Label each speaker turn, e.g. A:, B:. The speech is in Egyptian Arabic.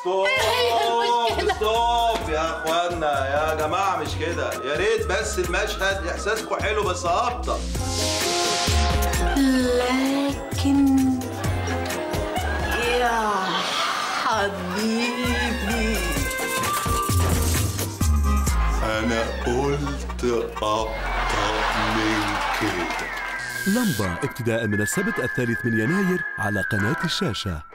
A: ستوب ستوب يا اخوانا يا جماعه مش كده يا ريت بس المشهد احساسكم حلو بس ابطا
B: لكن يا حبيبي
A: انا قلت ابطا من كده
C: لمبة ابتداء من السبت الثالث من يناير على قناة الشاشة